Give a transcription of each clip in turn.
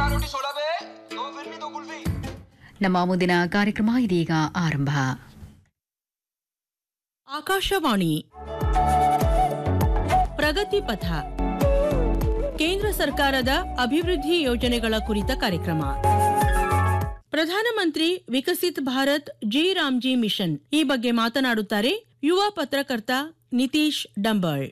चार रोटी सोलह पे दो फिरनी दो कुल्फी ನಮ್ಮ ಮುಂದಿನ ಕಾರ್ಯಕ್ರಮ ಇದೀಗ ಆರಂಭ ಆಕಾಶವಾಣಿ ಪ್ರಗತಿ ಪಥ ಕೇಂದ್ರ ಸರ್ಕಾರದ ಅಭಿವೃದ್ಧಿ ಯೋಜನೆಗಳ ಕುರಿತ ಕಾರ್ಯಕ್ರಮ ಪ್ರಧಾನಮಂತ್ರಿ ವಿಕಸಿತ್ ಭಾರತ್ ಜಿ ರಾಮ್ಜಿ ಮಿಷನ್ ಈ ಬಗ್ಗೆ ಮಾತನಾಡುತ್ತಾರೆ ಯುವ ಪತ್ರಕರ್ತ ನಿತೀಶ್ ಡಂಬಾಳ್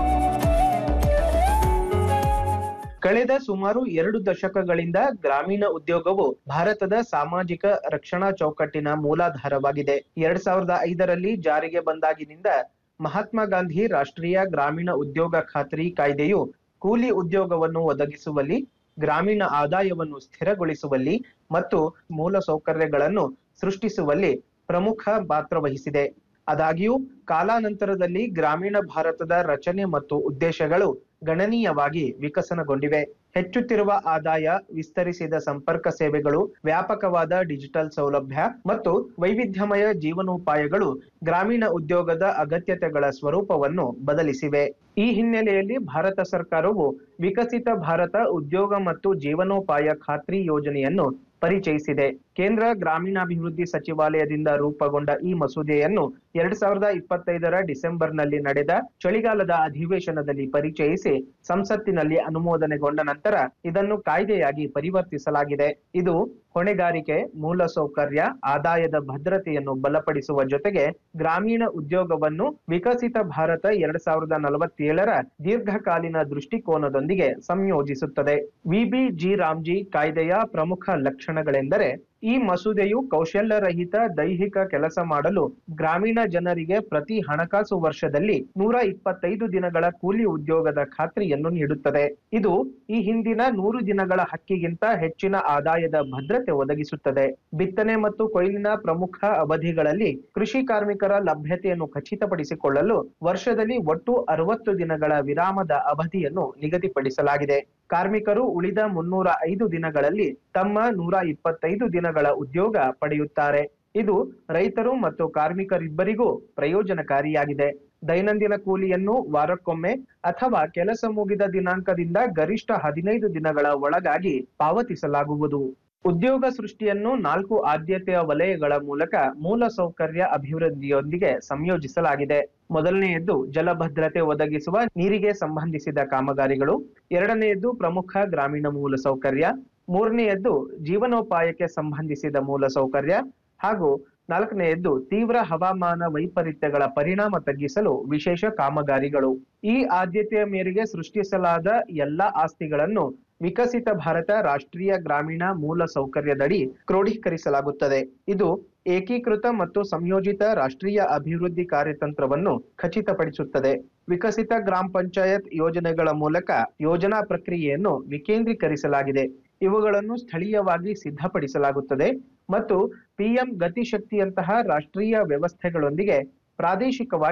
ಕಳೆದ ಸುಮಾರು ಎರಡು ದಶಕಗಳಿಂದ ಗ್ರಾಮೀಣ ಉದ್ಯೋಗವು ಭಾರತದ ಸಾಮಾಜಿಕ ರಕ್ಷಣಾ ಚೌಕಟ್ಟಿನ ಮೂಲಾಧಾರವಾಗಿದೆ ಎರಡ್ ಸಾವಿರದ ಐದರಲ್ಲಿ ಜಾರಿಗೆ ಬಂದಾಗಿನಿಂದ ಮಹಾತ್ಮ ಗಾಂಧಿ ರಾಷ್ಟ್ರೀಯ ಗ್ರಾಮೀಣ ಉದ್ಯೋಗ ಖಾತ್ರಿ ಕಾಯ್ದೆಯು ಕೂಲಿ ಉದ್ಯೋಗವನ್ನು ಒದಗಿಸುವಲ್ಲಿ ಗ್ರಾಮೀಣ ಆದಾಯವನ್ನು ಸ್ಥಿರಗೊಳಿಸುವಲ್ಲಿ ಮತ್ತು ಮೂಲ ಸೌಕರ್ಯಗಳನ್ನು ಸೃಷ್ಟಿಸುವಲ್ಲಿ ಪ್ರಮುಖ ಪಾತ್ರ ವಹಿಸಿದೆ ಆದಾಗ್ಯೂ ಕಾಲಾನಂತರದಲ್ಲಿ ಗ್ರಾಮೀಣ ಭಾರತದ ರಚನೆ ಮತ್ತು ಉದ್ದೇಶಗಳು ಗಣನೀಯವಾಗಿ ವಿಕಸನಗೊಂಡಿವೆ ಹೆಚ್ಚುತ್ತಿರುವ ಆದಾಯ ವಿಸ್ತರಿಸಿದ ಸಂಪರ್ಕ ಸೇವೆಗಳು ವ್ಯಾಪಕವಾದ ಡಿಜಿಟಲ್ ಸೌಲಭ್ಯ ಮತ್ತು ವೈವಿಧ್ಯಮಯ ಜೀವನೋಪಾಯಗಳು ಗ್ರಾಮೀಣ ಉದ್ಯೋಗದ ಅಗತ್ಯತೆಗಳ ಸ್ವರೂಪವನ್ನು ಬದಲಿಸಿವೆ ಈ ಹಿನ್ನೆಲೆಯಲ್ಲಿ ಭಾರತ ಸರ್ಕಾರವು ವಿಕಸಿತ ಭಾರತ ಉದ್ಯೋಗ ಮತ್ತು ಜೀವನೋಪಾಯ ಖಾತ್ರಿ ಯೋಜನೆಯನ್ನು ಪರಿಚಯಿಸಿದೆ ಕೇಂದ್ರ ಗ್ರಾಮೀಣಾಭಿವೃದ್ಧಿ ಸಚಿವಾಲಯದಿಂದ ರೂಪುಗೊಂಡ ಈ ಮಸೂದೆಯನ್ನು ಎರಡ್ ಸಾವಿರದ ಇಪ್ಪತ್ತೈದರ ಡಿಸೆಂಬರ್ನಲ್ಲಿ ನಡೆದ ಚಳಿಗಾಲದ ಅಧಿವೇಶನದಲ್ಲಿ ಪರಿಚಯಿಸಿ ಸಂಸತ್ತಿನಲ್ಲಿ ಅನುಮೋದನೆಗೊಂಡ ನಂತರ ಇದನ್ನು ಕಾಯ್ದೆಯಾಗಿ ಪರಿವರ್ತಿಸಲಾಗಿದೆ ಇದು ಹೊಣೆಗಾರಿಕೆ ಮೂಲಸೌಕರ್ಯ ಆದಾಯದ ಭದ್ರತೆಯನ್ನು ಬಲಪಡಿಸುವ ಜೊತೆಗೆ ಗ್ರಾಮೀಣ ಉದ್ಯೋಗವನ್ನು ವಿಕಸಿತ ಭಾರತ ಎರಡ್ ಸಾವಿರದ ನಲವತ್ತೇಳರ ದೀರ್ಘಕಾಲೀನ ದೃಷ್ಟಿಕೋನದೊಂದಿಗೆ ಸಂಯೋಜಿಸುತ್ತದೆ ವಿಬಿ ಜಿ ರಾಮ್ಜಿ ಕಾಯ್ದೆಯ ಪ್ರಮುಖ ಲಕ್ಷಣಗಳೆಂದರೆ ಈ ಮಸೂದೆಯು ಕೌಶಲ್ಯರಹಿತ ದೈಹಿಕ ಕೆಲಸ ಮಾಡಲು ಗ್ರಾಮೀಣ ಜನರಿಗೆ ಪ್ರತಿ ಹಣಕಾಸು ವರ್ಷದಲ್ಲಿ ನೂರ ಇಪ್ಪತ್ತೈದು ದಿನಗಳ ಕೂಲಿ ಉದ್ಯೋಗದ ಖಾತ್ರಿಯನ್ನು ನೀಡುತ್ತದೆ ಇದು ಈ ಹಿಂದಿನ ನೂರು ದಿನಗಳ ಹಕ್ಕಿಗಿಂತ ಹೆಚ್ಚಿನ ಆದಾಯದ ಭದ್ರತೆ ಒದಗಿಸುತ್ತದೆ ಬಿತ್ತನೆ ಮತ್ತು ಕೊಯ್ಲಿನ ಪ್ರಮುಖ ಅವಧಿಗಳಲ್ಲಿ ಕೃಷಿ ಕಾರ್ಮಿಕರ ಲಭ್ಯತೆಯನ್ನು ಖಚಿತಪಡಿಸಿಕೊಳ್ಳಲು ವರ್ಷದಲ್ಲಿ ಒಟ್ಟು ಅರವತ್ತು ದಿನಗಳ ವಿರಾಮದ ಅವಧಿಯನ್ನು ನಿಗದಿಪಡಿಸಲಾಗಿದೆ ಕಾರ್ಮಿಕರು ಉಳಿದ ಮುನ್ನೂರ ಐದು ದಿನಗಳಲ್ಲಿ ತಮ್ಮ ನೂರ ಇಪ್ಪತ್ತೈದು ದಿನಗಳ ಉದ್ಯೋಗ ಪಡೆಯುತ್ತಾರೆ ಇದು ರೈತರು ಮತ್ತು ಕಾರ್ಮಿಕರಿಬ್ಬರಿಗೂ ಪ್ರಯೋಜನಕಾರಿಯಾಗಿದೆ ದೈನಂದಿನ ಕೂಲಿಯನ್ನು ವಾರಕ್ಕೊಮ್ಮೆ ಅಥವಾ ಕೆಲಸ ಮುಗಿದ ದಿನಾಂಕದಿಂದ ಗರಿಷ್ಠ ಹದಿನೈದು ದಿನಗಳ ಒಳಗಾಗಿ ಪಾವತಿಸಲಾಗುವುದು ಉದ್ಯೋಗ ಸೃಷ್ಟಿಯನ್ನು ನಾಲ್ಕು ಆದ್ಯತೆಯ ವಲಯಗಳ ಮೂಲಕ ಮೂಲ ಸೌಕರ್ಯ ಅಭಿವೃದ್ಧಿಯೊಂದಿಗೆ ಸಂಯೋಜಿಸಲಾಗಿದೆ ಮೊದಲನೆಯದ್ದು ಜಲಭದ್ರತೆ ಒದಗಿಸುವ ನೀರಿಗೆ ಸಂಬಂಧಿಸಿದ ಕಾಮಗಾರಿಗಳು ಎರಡನೆಯದ್ದು ಪ್ರಮುಖ ಗ್ರಾಮೀಣ ಮೂಲಸೌಕರ್ಯ ಮೂರನೆಯದ್ದು ಜೀವನೋಪಾಯಕ್ಕೆ ಸಂಬಂಧಿಸಿದ ಮೂಲಸೌಕರ್ಯ ಹಾಗೂ ನಾಲ್ಕನೆಯದ್ದು ತೀವ್ರ ಹವಾಮಾನ ವೈಪರೀತ್ಯಗಳ ಪರಿಣಾಮ ತಗ್ಗಿಸಲು ವಿಶೇಷ ಕಾಮಗಾರಿಗಳು ಈ ಆದ್ಯತೆಯ ಮೇರೆಗೆ ಸೃಷ್ಟಿಸಲಾದ ಎಲ್ಲ ಆಸ್ತಿಗಳನ್ನು ವಿಕಸಿತ ಭಾರತ ರಾಷ್ಟ್ರೀಯ ಗ್ರಾಮೀಣ ಮೂಲ ಸೌಕರ್ಯದಡಿ ಕ್ರೋಢೀಕರಿಸಲಾಗುತ್ತದೆ ಇದು ಏಕೀಕೃತ ಮತ್ತು ಸಂಯೋಜಿತ ರಾಷ್ಟ್ರೀಯ ಅಭಿವೃದ್ಧಿ ಕಾರ್ಯತಂತ್ರವನ್ನು ಖಚಿತಪಡಿಸುತ್ತದೆ ವಿಕಸಿತ ಗ್ರಾಮ ಪಂಚಾಯತ್ ಯೋಜನೆಗಳ ಮೂಲಕ ಯೋಜನಾ ಪ್ರಕ್ರಿಯೆಯನ್ನು ವಿಕೇಂದ್ರೀಕರಿಸಲಾಗಿದೆ ಇವುಗಳನ್ನು ಸ್ಥಳೀಯವಾಗಿ ಸಿದ್ಧಪಡಿಸಲಾಗುತ್ತದೆ ಮತ್ತು ಪಿಎಂ ಗತಿಶಕ್ತಿಯಂತಹ ರಾಷ್ಟ್ರೀಯ ವ್ಯವಸ್ಥೆಗಳೊಂದಿಗೆ ಪ್ರಾದೇಶಿಕವಾಗಿ